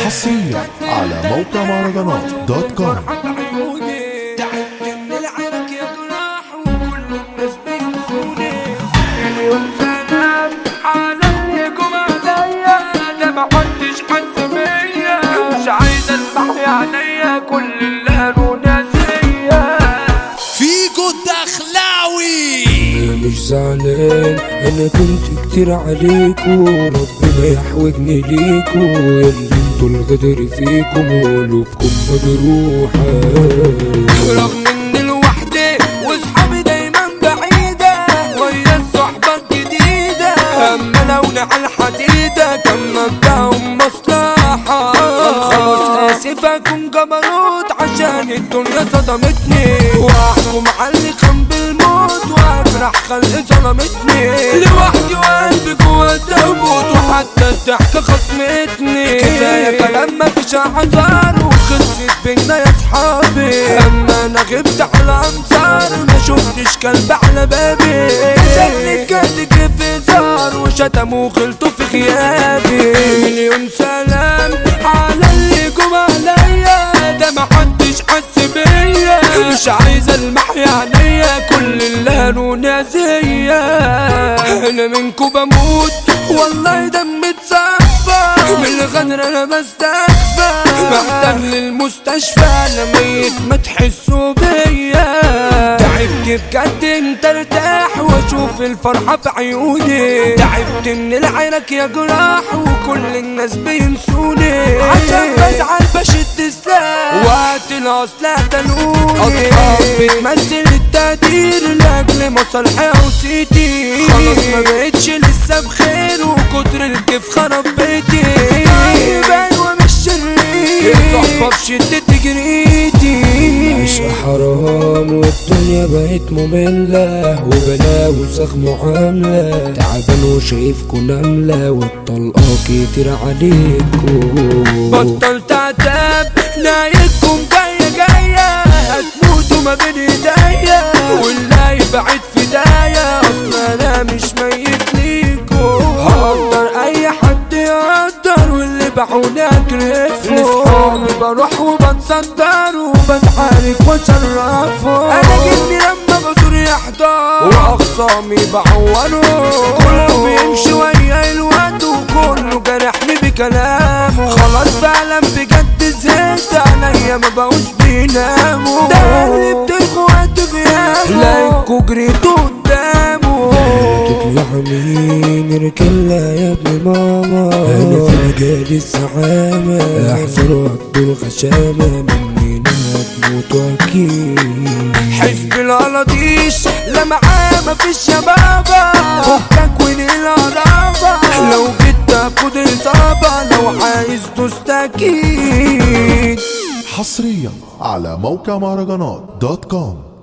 حصريا على موقع مهرجانات دوت كوم تعبت من العرق يا جراح وكل الناس بينسوني مليون سلام عليكم عليا ده ما حدش حس بيا مش عايز اسمع عليا كل اللي قالوا ناسيا فيجو الدخلاوي مش زعلان انا كنت كتير عليكو ربنا يحوجني ليكو ياللي انتوا الغدر فيكم وقلوبكم مجروحة رغم اني لوحدي واصحابي دايما بعيدة ويا الصحبة الجديدة اما لو على الحديدة كان مبدأهم مصلحة خلاص اسف اكون جبروت عشان الدنيا صدمتني واحكم على اللي كان بالموت واجرح خلق ظلمتني لوحدي وقلبي جوا التابوت وحتى الضحكة خصمتني كفاية كلام مفيش اعذار وخلصت بينا يا صحابي اما انا غبت على انصار ما شفتش كلب على بابي شكلي كاد كيف زار وشتموا وغلطوا في غيابي مليون سلام على اللي جم عليا ده ما حدش حس بيا مش عايز المح عينيا كل اللي قالوا نازية انا منكو بموت والله دمي اتصفى من الغدر انا بستكفى محتاج للمستشفى انا ميت ما تحسوا بيا تعبت بجد انت ارتاح واشوف الفرحة في عيوني تعبت من العرق يا جراح وكل الناس بينسوني عشان بزعل بشد سلاح وقت الاصل تنقوني اصحاب بتمثل التقدير لاجل مصالحي وسيتي خلاص ما بقتش لسه بخير وكتر الكيف خرب بيتي ايوه مش شرير صحبة بشدة جريتي عيش حرام والدنيا بقت مملة وبلا وسخ معاملة تعبان وشايفكوا نملة والطلقة كتير عليكوا بطلت عتاب نايتكم جاية جاية هتموتوا ما بين ايديا واللي يبعد فدايا اصلا انا مش ميت ليكوا هقدر اي حد يقدر واللي باعوني اكرفه لاصحابي بروح وبتصدر وبتعارك واشرفه انا جني لما بزور يحضر واخصامي بعوره كله بيمشي ويا الوقت وكله جرحني بكلامه خلاص فعلا بجد زهقت عليا ما بقوش بيناموا ده اللي بتلقوا وقت غيابه لايكوا جريتوا قدامه تطلع مين ركلا يا ابن ماما انا في مجال الزعامة احذروا عبد الغشامة مني هتموتوا اكيد حزب القلاطيش لا معاه مفيش يا بابا فكك ولي القرابة لو جيت تاخد اصابة لو عايز تستكيد حصريا على موقع مهرجانات دوت كوم